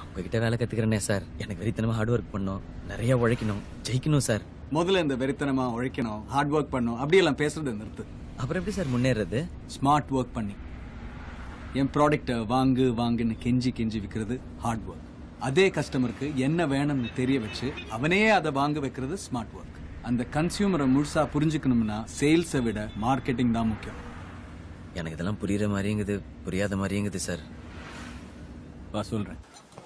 உங்ககிட்ட வேலை கத்துக்கிறேனே சார் எனக்கு வெறித்தனமா ஹார்ட் ஒர்க் பண்ணணும் நிறைய உழைக்கணும் ஜெயிக்கணும் சார் முதல்ல இந்த வெறித்தனமா உழைக்கணும் ஹார்ட் ஒர்க் பண்ணணும் அப்படியெல்லாம் பேசுறது நிறுத்து அப்புறம் எப்படி சார் முன்னேறது ஸ்மார்ட் ஒர்க் பண்ணி என் ப்ராடக்ட்டை வாங்கு வாங்குன்னு கெஞ்சி கெஞ்சி விற்கிறது ஹார்ட் ஒர்க் அதே கஸ்டமருக்கு என்ன வேணும்னு தெரிய வச்சு அவனே அதை வாங்க வைக்கிறது ஸ்மார்ட் ஒர்க் அந்த கன்சியூமரை முழுசா புரிஞ்சுக்கணும்னா சேல்ஸை விட மார்க்கெட்டிங் தான் முக்கியம் எனக்கு இதெல்லாம் புரியுற மாதிரியுங்குது புரியாத மாதிரியுங்குது சார் வா சொல்றேன்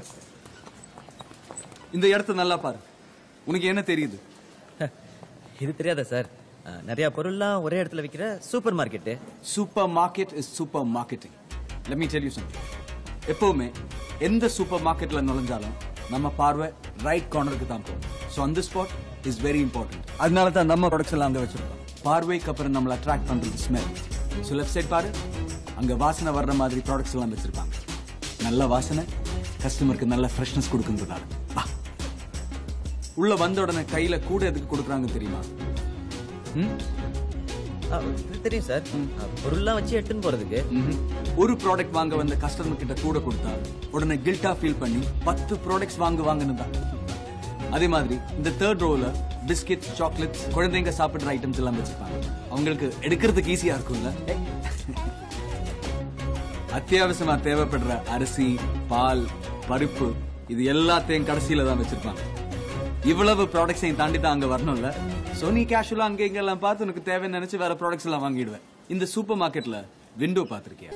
இந்த இடத்த நல்லா பாரு உனக்கு என்ன தெரியுது இது தெரியாதா சார் அஹ், நிறைய பொருள்லாம் ஒரே இடத்துல விற்கிற super market super market is super marketing let me tell you something எப்பவுமே எந்த சூப்பர் மார்க்கெட்ல நுழைஞ்சாலும் நம்ம பார்வை ரைட் கார்னருக்கு தான் போகும் ஸோ அந்த ஸ்பாட் இஸ் வெரி இம்பார்ட்டன்ட் அதனால தான் நம்ம ப்ராடக்ட்ஸ் எல்லாம் அங்கே வச்சிருக்கோம் பார்வைக்கு அப்புறம் நம்மளை அட்ராக்ட் பண்றது ஸ்மெல் ஸோ லெஃப்ட் சைட் பாரு அங்க வாசனை வர்ற மாதிரி ப்ராடக்ட்ஸ் எல்லாம் வச்சிருப்பாங்க நல்ல வாசனை கஸ்டமருக்கு நல்ல ஃப்ரெஷ்னஸ் கொடுக்குறதுனால வா. உள்ள வந்த உடனே கையில கூட எதுக்கு கொடுக்குறாங்க தெரியுமா ம் அஹ், இது தெரியும் சார் அஹ், பொருள்லாம் வச்சு எடுத்துன்னு போறதுக்கு ம்ஹும். ஒரு ப்ராடக்ட் வாங்க வந்த கஸ்டமர் கிட்ட கூட கொடுத்தா உடனே கில்ட்டா ஃபீல் பண்ணி பத்து ப்ராடக்ட்ஸ் வாங்க வாங்கன்னு தான் அதே மாதிரி இந்த தேர்ட் ரோல பிஸ்கெட் சாக்லேட்ஸ் குழந்தைங்க சாப்பிடுற ஐட்டம்ஸ் எல்லாம் வச்சிருப்பாங்க அவங்களுக்கு எடுக்கிறதுக்கு ஈஸியா இருக்கும்ல அத்தியாவசியமா தேவைப்படுற அரிசி பால் பருப்பு இது எல்லாத்தையும் கடைசியில தான் வச்சிருப்பாங்க இவ்வளவு ப்ராடக்ட்ஸையும் தாண்டி தான் அங்க வரணும்ல சோ நீ கேஷுவலா அங்க இங்க எல்லாம் பார்த்து உனக்கு தேவைன்னு நினைச்சு வேற ப்ராடக்ட்ஸ் எல்லாம் வாங்கிடுவேன் இந்த சூப்பர் மார்க்கெட்ல விண்டோ பாத்திருக்கியா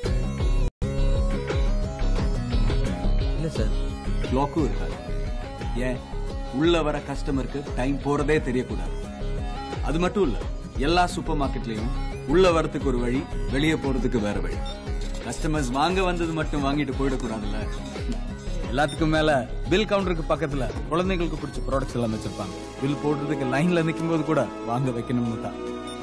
இல்ல சார் கிளாக்கும் இருக்காது ஏன் உள்ள வர கஸ்டமருக்கு டைம் போறதே தெரியக்கூடாது அது மட்டும் இல்ல எல்லா சூப்பர் மார்க்கெட்லயும் உள்ள வரதுக்கு ஒரு வழி வெளியே போறதுக்கு வேற வழி கஸ்டமர்ஸ் வாங்க வந்தது மட்டும் வாங்கிட்டு போயிடக்கூடாதுல்ல எல்லாத்துக்கும் மேல பில் கவுண்டருக்கு பக்கத்துல குழந்தைங்களுக்கு பிடிச்ச ப்ராடக்ட்ஸ் எல்லாம் வச்சிருப்பாங்க பில் போடுறதுக்கு லைன்ல நிக்கும் போது கூட வாங்க வைக்கணும்னு தான்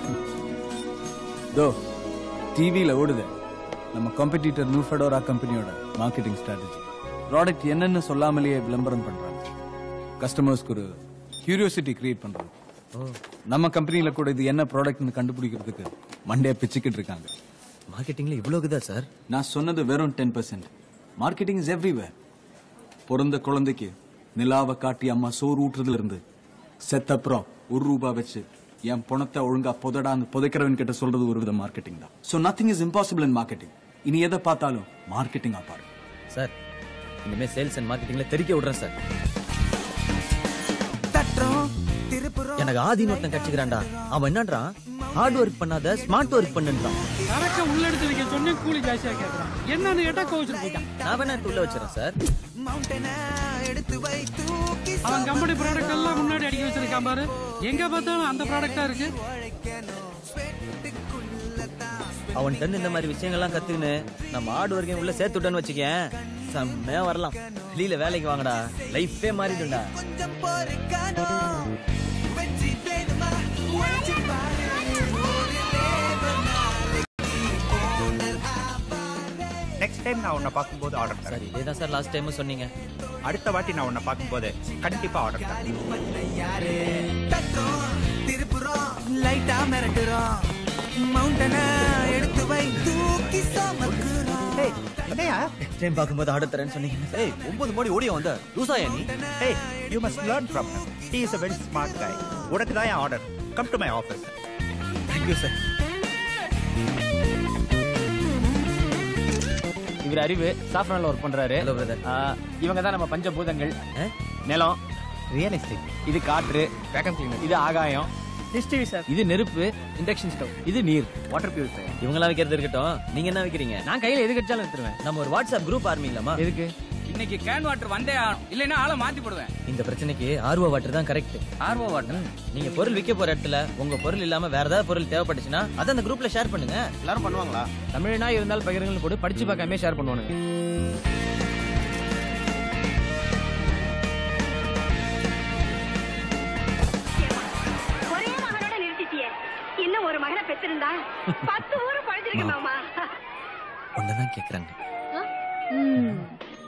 தோ டிவியில ஓடுது நம்ம காம்படிட்டர் நியூ ஃபெடோரா கம்பெனியோட மார்க்கெட்டிங் ஸ்ட்ராட்டஜி ப்ராடக்ட் என்னன்னு சொல்லாமலேயே விளம்பரம் பண்றாங்க கஸ்டமர்ஸ்க்கு ஒரு கியூரியோசிட்டி கிரியேட் பண்றது நம்ம கம்பெனில கூட இது என்ன ப்ராடக்ட்னு கண்டுபிடிக்கிறதுக்கு மண்டே பிச்சுக்கிட்டு இருக்காங்க மார்க்கெட்டிங்ல இவ்வளவு இருக்குதா சார் நான் சொன்னது வெறும் ten percent marketing is everywhere பிறந்த குழந்தைக்கு நிலாவை காட்டி அம்மா சோறு ஊட்டுறதுல இருந்து செத்தப்புறம் ஒரு ரூபா வச்சு என் பணத்தை ஒழுங்கா புதடான்னு புதைக்கிறவன் கிட்ட சொல்றது ஒரு வித மார்க்கெட்டிங் தான் so nothing is impossible in marketing இனி எதை பார்த்தாலும் மார்க்கெட்டிங்கா பாரு சார் இனிமே சேல்ஸ் அண்ட் மார்க்கெட்டிங்ல தெரிக்க விடுறேன் சார் எனக்கு ஆதின்னு ஒருத்தன் கட்சிக்கிறான்டா அவன் என்னன்றான் ஹார்ட் ஒர்க் பண்ணாத ஸ்மார்ட் ஒர்க் பண்ணுன்றான் சரக்க உள்ள எடுத்து வைக்க சொன்னே கூலி ஜாஸ்தியா கேக்குறான் என்னன்னு கேட்டா கோவிச்சு போயிட்டான் நான் வேணா எடுத்து உள்ள வச்சிடறேன் சார் அவன் கம்பெனி ப்ராடக்ட் எல்லாம் முன்னாடி அடிக்க வச்சிருக்கான் பாரு எங்க பார்த்தாலும் அந்த ப்ராடக்டா இருக்கு அவன் தந்து இந்த மாதிரி விஷயங்கள்லாம் கத்துக்கின்னு நம்ம ஹார்ட் ஒர்க்கையும் உள்ள சேர்த்து விட்டோன்னு வச்சுக்கேன் செம்மையா வரலாம் வெளியில வேலைக்கு வாங்கடா லைஃபே மாறிடும்டா நெக்ஸ்ட் டைம் நான் உன்னை பார்க்கும்போது ஆர்டர் தரேன் சரி இதேதான் சார் லாஸ்ட் டைமும் சொன்னீங்க அடுத்த வாட்டி நான் உன்னை பார்க்கும்போது கண்டிப்பா ஆர்டர் தரேன் திருப்புறோம் லைட்டா மிரட்டுறோம் மவுண்டனை எடுத்து வை தூக்கி சுமக்குறோம் ஏய், என்னையா நெக்ஸ்ட் டைம் பார்க்கும்போது ஆர்டர் தரேன்னு சொன்னீங்க ஏய் ஒன்பது மணி ஓடிய வந்த லூசாயா நீ ஏய் you must learn from him he is a very smart guy உனக்கு தான் என் order come to my office thank you sir இவர் அறிவு சாஃப்ரான்ல ஒர்க் பண்றாரு ஹலோ பிரதர் ஆ, இவங்க தான் நம்ம பஞ்சபூதங்கள் நிலம் ரியல் எஸ்டேட் இது காற்று இது ஆகாயம் டிஸ்டிவி சார் இது நெருப்பு இண்டக்ஷன் ஸ்டவ் இது நீர் வாட்டர் பியூரிஃபையர் இவங்கெல்லாம் வைக்கிறது இருக்கட்டும் நீங்க என்ன வைக்கிறீங்க நான் கையில எது கிடைச்சாலும் எடுத்துருவேன் நம்ம ஒரு வாட்ஸ்அப் குரூப் ஆரம்பிக்கலாமா எதுக்கு இன்னைக்கு கேன் வாட்டர் வந்தே ஆகணும் இல்லைன்னா ஆளை மாத்தி போடுவேன் இந்த பிரச்சனைக்கு ஆர்வ வாட்டர் தான் கரெக்ட் ஆர்வ வாட்டர் நீங்க பொருள் விற்க போற இடத்துல உங்க பொருள் இல்லாம வேற ஏதாவது பொருள் தேவைப்பட்டுச்சுன்னா அதை அந்த குரூப்ல ஷேர் பண்ணுங்க எல்லாரும் பண்ணுவாங்களா தமிழ்னா இருந்தாலும் பகிரங்கள்னு போட்டு படிச்சு பார்க்காம ஷேர் பண்ணுவானுங்க ஒரே மகனோட நிறுத்திட்டியே இன்னும் ஒரு மகனை பெற்றிருந்தா பத்து ஊரு பழச்சிருக்கேன் மாமா ஒன்னதான் கேக்குறாங்க ம்